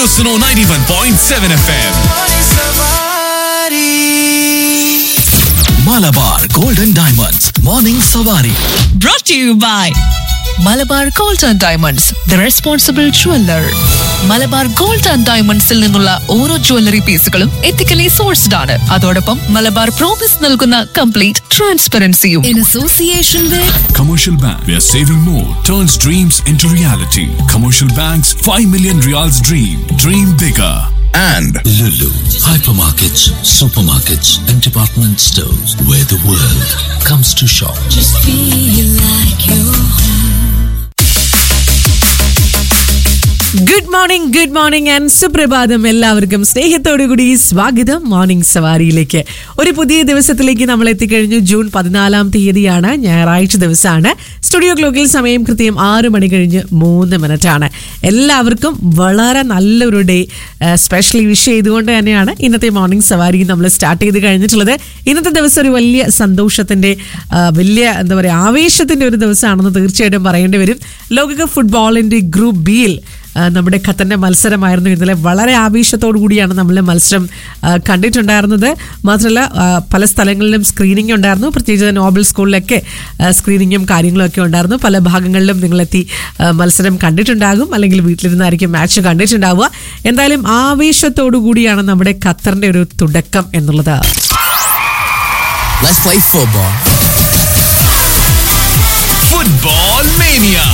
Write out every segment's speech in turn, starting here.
Radio Suno 91.7 FM. Malabar Golden Diamonds. Morning Savari. brought to you by Malabar gold and diamonds the responsible jeweller Malabar gold and ഡയമണ്ട്സിൽ നിന്നുള്ള ഓരോ jewellery പീസുകളും ethically sourced ആണ് അതോടൊപ്പം Malabar promise നൽകുന്ന complete ട്രാൻസ്പെറൻസിയും in association with Commercial Bank, where saving more turns dreams into reality. Commercial Bank's 5 million reals dream. Dream bigger. and Lulu, hypermarkets, supermarkets, and department stores where the world comes to shop. Good morning good morning and സുപ്രഭാതം എല്ലാവർക്കും സ്നേഹത്തോടു കൂടി സ്വാഗതം morning സവാരിയിലേക്ക് ഒരു പുതിയ ദിവസത്തിലേക്ക് നമ്മൾ എത്തിക്കഴിഞ്ഞു ജൂൺ പതിനാലാം തീയതിയാണ് ഞായറാഴ്ച ദിവസമാണ് സ്റ്റുഡിയോ ക്ലോക്കിൽ സമയം കൃത്യം ആറ് മണി കഴിഞ്ഞ് മൂന്ന് മിനിറ്റ് ആണ് എല്ലാവർക്കും വളരെ നല്ലൊരു ഡേ സ്പെഷ്യലി വിഷ് ചെയ്തുകൊണ്ട് തന്നെയാണ് ഇന്നത്തെ മോർണിംഗ് സവാരി നമ്മൾ സ്റ്റാർട്ട് ചെയ്ത് കഴിഞ്ഞിട്ടുള്ളത് ഇന്നത്തെ ദിവസം ഒരു വലിയ സന്തോഷത്തിന്റെ ആ, വലിയ എന്താ പറയുക ആവേശത്തിന്റെ ഒരു ദിവസമാണെന്ന് തീർച്ചയായിട്ടും പറയേണ്ടി വരും ലോകകപ്പ് ഫുട്ബോളിന്റെ ഗ്രൂപ്പ് ബിയിൽ ആ, നമ്മുടെ ഖത്തറിന്റെ മത്സരമായിരുന്നു ഇന്നലെ വളരെ ആവേശത്തോടു കൂടിയാണ് നമ്മൾ മത്സരം ആ, കണ്ടിട്ടുണ്ടായിരുന്നത് മാത്രമല്ല ആ, പല സ്ഥലങ്ങളിലും സ്ക്രീനിങ് ഉണ്ടായിരുന്നു പ്രത്യേകിച്ച് നോബൽ സ്കൂളിലൊക്കെ ആ, സ്ക്രീനിങ്ങും കാര്യങ്ങളും ഒക്കെ ഉണ്ടായിരുന്നു പല ഭാഗങ്ങളിലും നിങ്ങളെത്തി ആ, മത്സരം കണ്ടിട്ടുണ്ടാകും അല്ലെങ്കിൽ വീട്ടിലിരുന്നായിരിക്കും മാച്ച് കണ്ടിട്ടുണ്ടാവുക എന്തായാലും ആവേശത്തോടു കൂടിയാണ് നമ്മുടെ ഖത്തറിന്റെ ഒരു തുടക്കം എന്നുള്ളത് let's play football. Football Mania.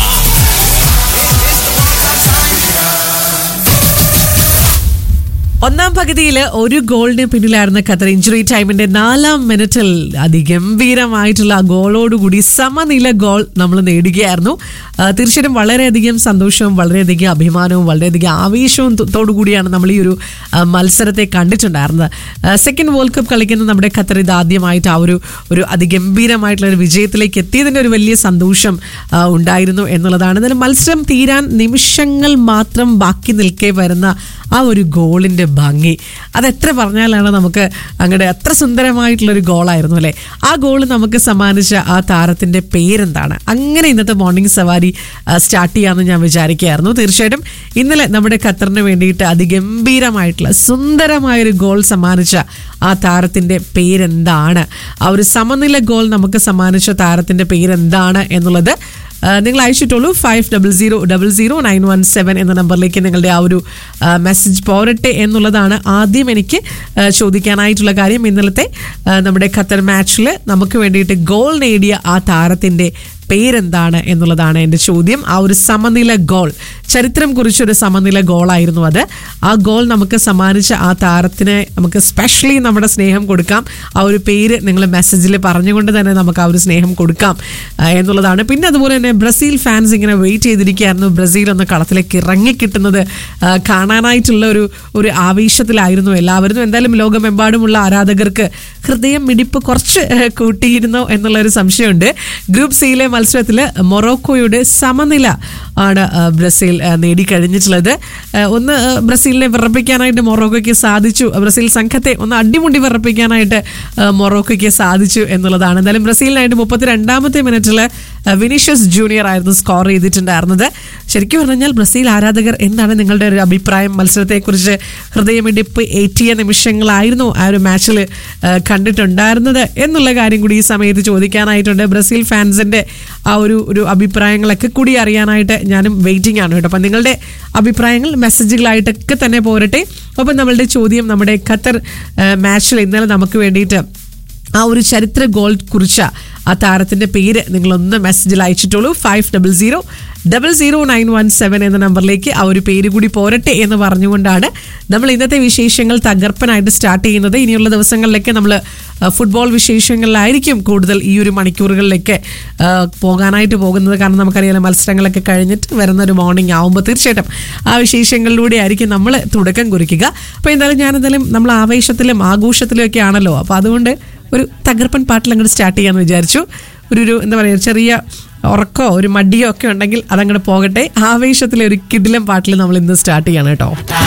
ഒന്നാം പകുതിയിൽ ഒരു ഗോളിന് പിന്നിലായിരുന്ന ഖത്തർ ഇഞ്ചുറി ടൈമിന്റെ നാലാം മിനിറ്റിൽ അതിഗംഭീരമായിട്ടുള്ള ആ ഗോളോടുകൂടി സമനില ഗോൾ നമ്മൾ നേടുകയായിരുന്നു ആ, തീർച്ചയായിട്ടും വളരെയധികം സന്തോഷവും വളരെയധികം അഭിമാനവും വളരെയധികം ആവേശവും ത- തോടു കൂടിയാണ് നമ്മൾ ഈ ഒരു ആ, മത്സരത്തെ കണ്ടിട്ടുണ്ടായിരുന്നത് സെക്കൻഡ് വേൾഡ് കപ്പ് കളിക്കുന്ന നമ്മുടെ ഖത്തർ ഇത് ആദ്യമായിട്ട് ആ ഒരു ഒരു അതിഗംഭീരമായിട്ടുള്ള ഒരു വിജയത്തിലേക്ക് എത്തിയതിന്റെ ഒരു വലിയ സന്തോഷം ആ, ഉണ്ടായിരുന്നു എന്നുള്ളതാണ് എന്നാലും മത്സരം തീരാൻ നിമിഷങ്ങൾ മാത്രം ബാക്കി നിൽക്കെ വരുന്ന ആ ഒരു ഗോളിന്റെ ഭംഗി അത് എത്ര പറഞ്ഞാലാണ് നമുക്ക് അങ്ങോട്ട് എത്ര സുന്ദരമായിട്ടുള്ള ഒരു ഗോളായിരുന്നു അല്ലേ ആ ഗോൾ നമുക്ക് സമ്മാനിച്ച ആ താരത്തിന്റെ പേരെന്താണ് അങ്ങനെ ഇന്നത്തെ മോർണിംഗ് സവാരി സ്റ്റാർട്ട് ചെയ്യാമെന്ന് ഞാൻ വിചാരിക്കുകയായിരുന്നു തീർച്ചയായിട്ടും ഇന്നലെ നമ്മുടെ ഖത്തറിന് വേണ്ടിയിട്ട് അതിഗംഭീരമായിട്ടുള്ള സുന്ദരമായൊരു ഗോൾ സമ്മാനിച്ച ആ താരത്തിന്റെ പേരെന്താണ് ആ ഒരു സമനില ഗോൾ നമുക്ക് സമ്മാനിച്ച താരത്തിന്റെ പേരെന്താണ് എന്നുള്ളത് ആ, നിങ്ങൾ അയച്ചിട്ടുള്ളൂ five double zero double zero nine one seven എന്ന നമ്പറിലേക്ക് നിങ്ങളുടെ ആ ഒരു ആ, മെസ്സേജ് പോരട്ടെ എന്നുള്ളതാണ് ആദ്യം എനിക്ക് ആ, ചോദിക്കാനായിട്ടുള്ള കാര്യം ഇന്നലത്തെ ആ, നമ്മുടെ ഖത്തർ മാച്ചിൽ നമുക്ക് വേണ്ടിയിട്ട് ഗോൾ നേടിയ ആ താരത്തിന്റെ പേരെന്താണ് എന്നുള്ളതാണ് എൻ്റെ ചോദ്യം ആ ഒരു സമനില ഗോൾ ചരിത്രം കുറിച്ചൊരു സമനില ഗോളായിരുന്നു അത് ആ ഗോൾ നമുക്ക് സമ്മാനിച്ച ആ താരത്തിന് നമുക്ക് സ്പെഷ്യലി നമ്മുടെ സ്നേഹം കൊടുക്കാം ആ ഒരു പേര് നിങ്ങൾ മെസ്സേജിൽ പറഞ്ഞുകൊണ്ട് തന്നെ നമുക്ക് ആ ഒരു സ്നേഹം കൊടുക്കാം ആ, എന്നുള്ളതാണ് പിന്നെ അതുപോലെ തന്നെ ബ്രസീൽ ഫാൻസ് ഇങ്ങനെ വെയിറ്റ് ചെയ്തിരിക്കുകയായിരുന്നു ബ്രസീൽ ഒന്ന് കളത്തിലേക്ക് ഇറങ്ങിക്കിട്ടുന്നത് ആ, കാണാനായിട്ടുള്ള ഒരു ഒരു ആവേശത്തിലായിരുന്നു എല്ലാവരും എന്തായാലും ലോകമെമ്പാടുമുള്ള ആരാധകർക്ക് ഹൃദയം മിടിപ്പ് കുറച്ച് ഏ, കൂട്ടിയിരുന്നോ എന്നുള്ള ഒരു സംശയമുണ്ട് ഗ്രൂപ്പ് സിയിലെ മത്സരത്തിൽ മൊറോക്കോയുടെ സമനില ആണ് ആ, ബ്രസീൽ ആ, നേടിക്കഴിഞ്ഞിട്ടുള്ളത് ആ, ഒന്ന് ആ, ബ്രസീലിനെ വിറപ്പിക്കാനായിട്ട് മൊറോക്കോയ്ക്ക് സാധിച്ചു ബ്രസീൽ സംഘത്തെ ഒന്ന് അടിമുടി വിറപ്പിക്കാനായിട്ട് ആ, മൊറോക്കോയ്ക്ക് സാധിച്ചു എന്നുള്ളതാണ് എന്തായാലും ബ്രസീലിനായിട്ട് മുപ്പത്തി രണ്ടാമത്തെ മിനിറ്റിൽ വിനീഷ്യസ് ജൂനിയർ ആയിരുന്നു സ്കോർ ചെയ്തിട്ടുണ്ടായിരുന്നത് ശരിക്കും പറഞ്ഞാൽ ബ്രസീൽ ആരാധകർ എന്താണ് നിങ്ങളുടെ ഒരു അഭിപ്രായം മത്സരത്തെക്കുറിച്ച് ഹൃദയമിടിപ്പ് ഏറ്റിയ നിമിഷങ്ങളായിരുന്നു ആ ഒരു മാച്ചിൽ കണ്ടിട്ടുണ്ടായിരുന്നത് എന്നുള്ള കാര്യം കൂടി ഈ സമയത്ത് ചോദിക്കാനായിട്ടുണ്ട് ബ്രസീൽ ഫാൻസിന്റെ ആ ഒരു ഒരു അഭിപ്രായങ്ങളൊക്കെ കൂടി അറിയാനായിട്ട് ഞാനും വെയിറ്റിംഗ് ആണ് കേട്ടോ അപ്പം നിങ്ങളുടെ അഭിപ്രായങ്ങൾ മെസ്സേജുകളായിട്ടൊക്കെ തന്നെ പോരട്ടെ ഒപ്പം നമ്മളുടെ ചോദ്യം നമ്മുടെ ഖത്തർ മാച്ചിൽ ഇന്നലെ നമുക്ക് വേണ്ടിയിട്ട് ആ ഒരു ചരിത്ര ഗോൾ കുറിച്ച ആ താരത്തിന്റെ പേര് നിങ്ങളൊന്ന് മെസ്സേജിൽ അയച്ചിട്ടുള്ളൂ five double zero double zero nine one seven എന്ന നമ്പറിലേക്ക് ആ ഒരു പേര് കൂടി പോരട്ടെ എന്ന് പറഞ്ഞുകൊണ്ടാണ് നമ്മൾ ഇന്നത്തെ വിശേഷങ്ങൾ തകർപ്പനായിട്ട് സ്റ്റാർട്ട് ചെയ്യുന്നത് ഇനിയുള്ള ദിവസങ്ങളിലൊക്കെ നമ്മൾ ഫുട്ബോൾ വിശേഷങ്ങളിലായിരിക്കും കൂടുതൽ ഈ ഒരു മണിക്കൂറുകളിലേക്ക് ആ, പോകാനായിട്ട് പോകുന്നത് കാരണം നമുക്കറിയാലോ മത്സരങ്ങളൊക്കെ കഴിഞ്ഞിട്ട് വരുന്ന ഒരു മോർണിംഗ് ആവുമ്പോൾ തീർച്ചയായിട്ടും ആ വിശേഷങ്ങളിലൂടെ ആയിരിക്കും നമ്മൾ തുടക്കം കുറിക്കുക അപ്പോൾ എന്തായാലും ഞാനെന്തായാലും നമ്മൾ ആവേശത്തിലും ആഘോഷത്തിലും ഒക്കെ ആണല്ലോ അപ്പോൾ അതുകൊണ്ട് ഒരു തകർപ്പൻ പാട്ടിൽ അങ്ങോട്ട് സ്റ്റാർട്ട് ചെയ്യാമെന്ന് വിചാരിച്ചു ഒരു ഒരു എന്താ പറയുക ചെറിയ ഉറക്കോ ഒരു മടിയോ ഒക്കെ ഉണ്ടെങ്കിൽ അതങ്ങോട്ട് പോകട്ടെ ആവേശത്തിലെ ഒരു കിടിലം പാട്ടിൽ നമ്മൾ ഇന്ന് സ്റ്റാർട്ട് ചെയ്യണം കേട്ടോ